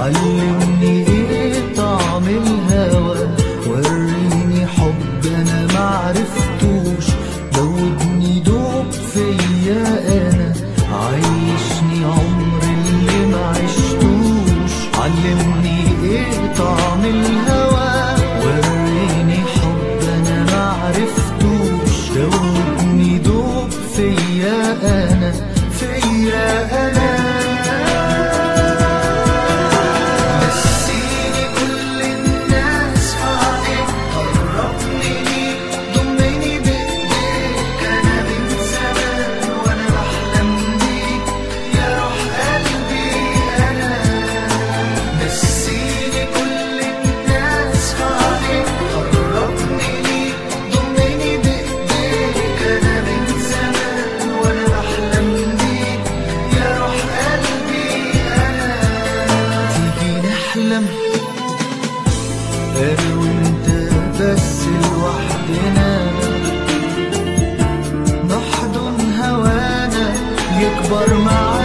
علمني ايه طعم الهوى وريني حب انا معرفتوش دوبني دوب فيا انا عيشني عمر اللي ما عشتوش علمني ايه طعم الهوى وريني حب انا معرفتوش دوبني دوب فيا انا فيا انا نسيني كل الناس عليك قربني ليك ضمني بايديك انا من زمان وانا بحلم بيك يا روح قلبي انا نسيني كل الناس عليك قربني ليك ضمني بايديك انا من زمان وانا بحلم بيك يا روح قلبي انا تيجي نحلم انا وانت بس لوحدنا نحضن هوانا يكبر معانا